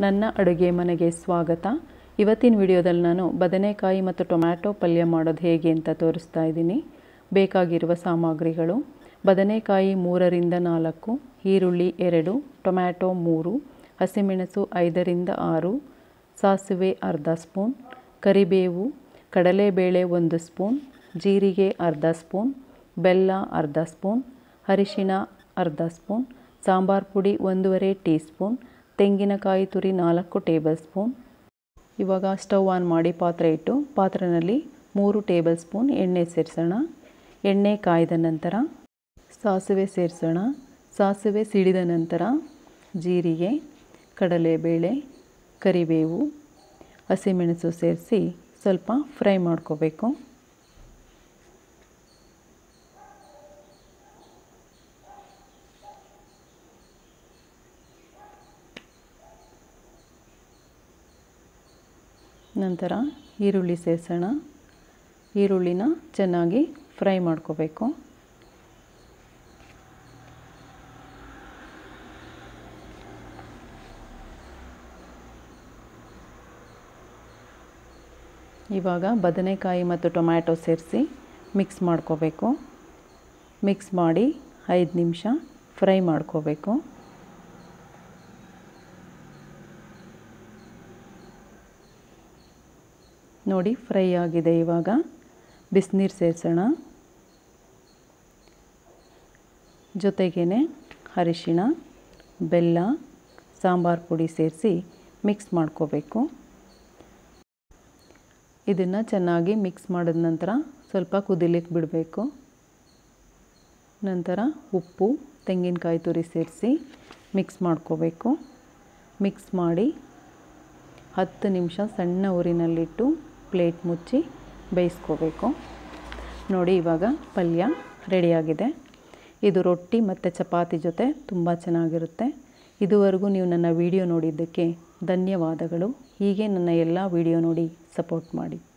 ನನ್ನ ಅಡುಗೆ ಮನೆಗೆ ಸ್ವಾಗತ ಇವತ್ತಿನ ವಿಡಿಯೋದಲ್ಲಿ ನಾನು ಬದನೆಕಾಯಿ ಮತ್ತು ಟೊಮ್ಯಾಟೊ ಪಲ್ಯ ಮಾಡೋದು ಹೇಗೆ ಅಂತ ತೋರಿಸ್ತಾ ಇದ್ದೀನಿ ಬೇಕಾಗಿರುವ ಸಾಮಗ್ರಿಗಳು ಬದನೆಕಾಯಿ ಮೂರರಿಂದ ನಾಲ್ಕು ಈರುಳ್ಳಿ ಎರಡು ಟೊಮ್ಯಾಟೊ ಮೂರು ಹಸಿಮೆಣಸು ಐದರಿಂದ ಆರು ಸಾಸಿವೆ ಅರ್ಧ ಸ್ಪೂನ್ ಕರಿಬೇವು ಕಡಲೆಬೇಳೆ ಒಂದು ಸ್ಪೂನ್ ಜೀರಿಗೆ ಅರ್ಧ ಸ್ಪೂನ್ ಬೆಲ್ಲ ಅರ್ಧ ಸ್ಪೂನ್ ಅರಿಶಿಣ ಅರ್ಧ ಸ್ಪೂನ್ ಸಾಂಬಾರು ಪುಡಿ ಒಂದೂವರೆ ಟೀ ಸ್ಪೂನ್ ತೆಂಗಿನಕಾಯಿ ತುರಿ ನಾಲ್ಕು ಟೇಬಲ್ ಸ್ಪೂನ್ ಇವಾಗ ಸ್ಟವ್ ಆನ್ ಮಾಡಿ ಪಾತ್ರೆ ಇಟ್ಟು ಪಾತ್ರೆಯಲ್ಲಿ ಮೂರು ಟೇಬಲ್ ಸ್ಪೂನ್ ಎಣ್ಣೆ ಸೇರಿಸೋಣ ಎಣ್ಣೆ ಕಾಯ್ದ ನಂತರ ಸಾಸಿವೆ ಸೇರಿಸೋಣ ಸಾಸಿವೆ ಸಿಡಿದ ನಂತರ ಜೀರಿಗೆ ಕಡಲೆಬೇಳೆ ಕರಿಬೇವು ಹಸಿಮೆಣಸು ಸೇರಿಸಿ ಸ್ವಲ್ಪ ಫ್ರೈ ಮಾಡ್ಕೋಬೇಕು ನಂತರ ಈರುಳ್ಳಿ ಸೇರಿಸೋಣ ಈರುಳ್ಳಿನ ಚೆನ್ನಾಗಿ ಫ್ರೈ ಮಾಡ್ಕೋಬೇಕು ಇವಾಗ ಬದನೆಕಾಯಿ ಮತ್ತು ಟೊಮ್ಯಾಟೊ ಸೇರಿಸಿ ಮಿಕ್ಸ್ ಮಾಡ್ಕೋಬೇಕು ಮಿಕ್ಸ್ ಮಾಡಿ ಐದು ನಿಮಿಷ ಫ್ರೈ ಮಾಡ್ಕೋಬೇಕು ನೋಡಿ ಫ್ರೈ ಆಗಿದೆ ಇವಾಗ ಬಿಸಿನೀರು ಸೇರಿಸೋಣ ಜೊತೆಗೇ ಅರಿಶಿಣ ಬೆಲ್ಲ ಸಾಂಬಾರು ಪುಡಿ ಸೇರಿಸಿ ಮಿಕ್ಸ್ ಮಾಡ್ಕೋಬೇಕು ಇದನ್ನು ಚೆನ್ನಾಗಿ ಮಿಕ್ಸ್ ಮಾಡಿದ ನಂತರ ಸ್ವಲ್ಪ ಕುದಿಲಿಕ್ಕೆ ಬಿಡಬೇಕು ನಂತರ ಉಪ್ಪು ತೆಂಗಿನಕಾಯಿ ತುರಿ ಸೇರಿಸಿ ಮಿಕ್ಸ್ ಮಾಡ್ಕೋಬೇಕು ಮಿಕ್ಸ್ ಮಾಡಿ ಹತ್ತು ನಿಮಿಷ ಸಣ್ಣ ಊರಿನಲ್ಲಿಟ್ಟು ಪ್ಲೇಟ್ ಮುಚ್ಚಿ ಬೇಯಿಸ್ಕೋಬೇಕು ನೋಡಿ ಇವಾಗ ಪಲ್ಯ ರೆಡಿಯಾಗಿದೆ ಇದು ರೊಟ್ಟಿ ಮತ್ತು ಚಪಾತಿ ಜೊತೆ ತುಂಬ ಚೆನ್ನಾಗಿರುತ್ತೆ ಇದುವರೆಗೂ ನೀವು ನನ್ನ ವಿಡಿಯೋ ನೋಡಿದ್ದಕ್ಕೆ ಧನ್ಯವಾದಗಳು ಹೀಗೆ ನನ್ನ ಎಲ್ಲ ವಿಡಿಯೋ ನೋಡಿ ಸಪೋರ್ಟ್ ಮಾಡಿ